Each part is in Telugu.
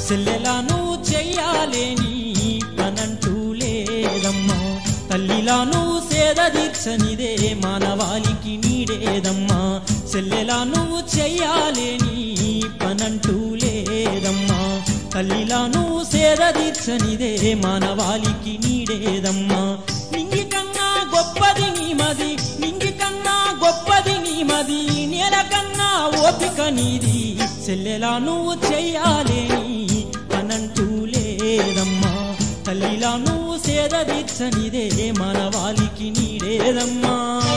చెల్లెలా నువ్వు చెయ్యాలేని పనంటూ లేదమ్మా తల్లిలా నువ్వు సేద దీక్షనిదే మానవాళికి నీడేదమ్మా చెల్లెలా నువ్వు చెయ్యాలేని పనంటూ లేదమ్మా తల్లిలా నువ్వు సేద దీక్షనిదే మానవాళికి నీడేదమ్మా నింగి కన్నా గొప్పది నీ మది నింగి కన్నా గొప్పది నీ మది నేల కన్నా ఓపిక నీది చెల్లెలా నువ్వు చెయ్యాలేని పనంటూ లేదమ్మా తల్లిలా నువ్వు సేద దీక్షనిదే మానవాళికి నీడేదమ్మా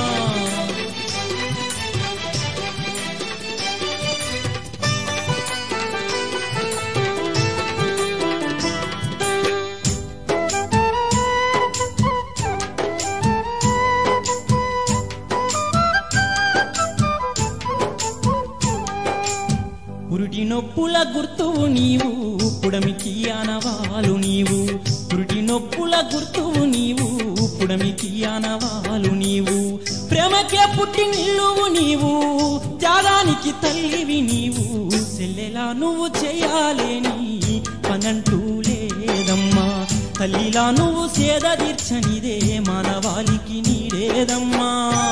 పురుటి నొప్పుల గుర్తువు నీవు పుడమికి ఆనవాలు నీవు పురుటి నొప్పుల గుర్తువు నీవు పుడమికి ఆనవాలు నీవు ప్రేమకే పుట్టి నిల్లువు నీవు త్యాగానికి తల్లివి నీవు చెల్లెలా నువ్వు చేయాలేని పనంటూ లేదమ్మా తల్లిలా నువ్వు సేద తీర్చనిదే మానవాళికి నీడేదమ్మా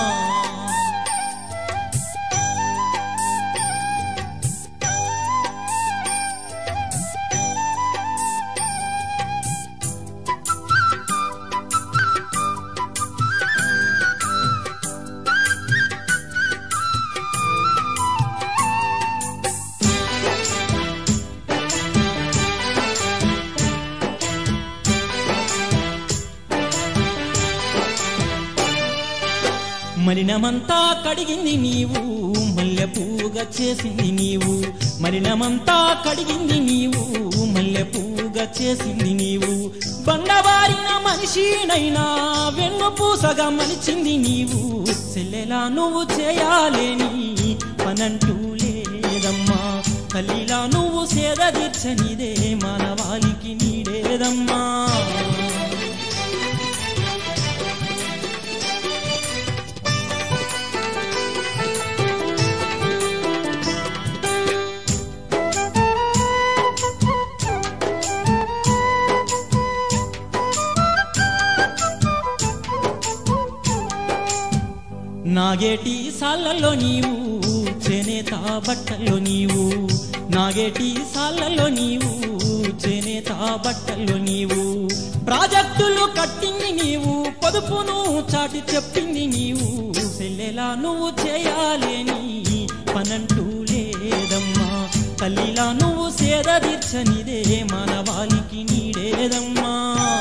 మలినమంతా కడిగింది నీవు మల్లె పూగా చేసింది నీవు మలినమంతా కడిగింది నీవు మల్లె పూగా చేసింది నీవు బండబారిన మనిషినైనా వెన్ను పూసగా మలిచింది నీవు చెల్లెలా నువ్వు చేయాలేని పనంటూ లేదమ్మా తల్లిలా నువ్వు సేద తీర్చనిదే మానవాళికి నీడేదమ్మా నాగేటి సాళ్ళల్లో నీవు చేనేత బట్టల్లో నీవు నాగేటి సాళ్ళల్లో నీవు చేనేత బట్టల్లో నీవు ప్రాజెక్టులు కట్టింది నీవు పొదుపును చాటి చెప్పింది నీవు చెల్లెలా నువ్వు చేయాలేని పనంటూ లేదమ్మా తల్లిలా నువ్వు సేద తీర్చనిదే మానవాళికి నీడేదమ్మా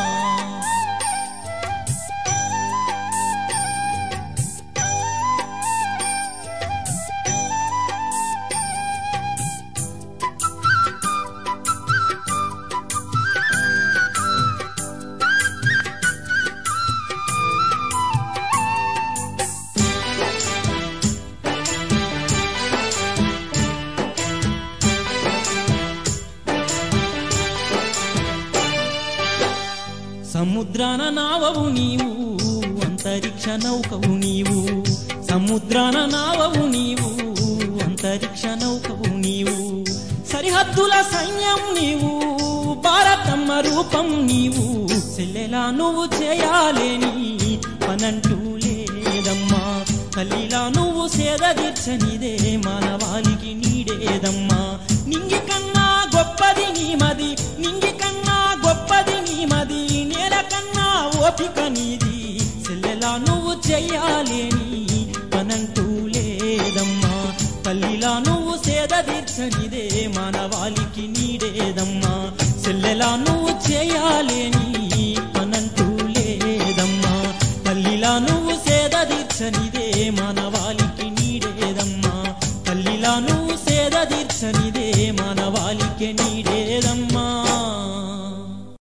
సముద్రాన నావవు నీవు అంతరిక్ష నౌకవు నీవు సముద్రాన నావవు నీవు అంతరిక్ష నౌకవు నీవు సరిహద్దుల సైన్యం నీవు భారతమ్మ రూపం నీవు చెల్లెలా నువ్వు చేయాలేని పనంటూ లేదమ్మా తల్లిలా నువ్వు సేద తీర్చనిదే మానవాళికి నీడేదమ్మా నింగి కన్నా గొప్పది నీ మది నింగి కన్నా గొప్పది నీ మది నేల కన్నా ఓపిక నీది చెల్లెలా నువ్వు చెయ్యాలేని పనంటూ లేదమ్మా తల్లిలా నువ్వు సేద తీర్చనిదే మానవాళికి నీడేదమ్మా చెల్లెలా నువ్వు చేయాలేని పనంటూ లేదమ్మా తల్లిలా నువ్వు సేద తీర్చనిదే మానవాళికి నీడేదమ్మా తల్లిలా నువ్వు సేద తీర్చనిదే మానవాళికి నీడేదమ్మా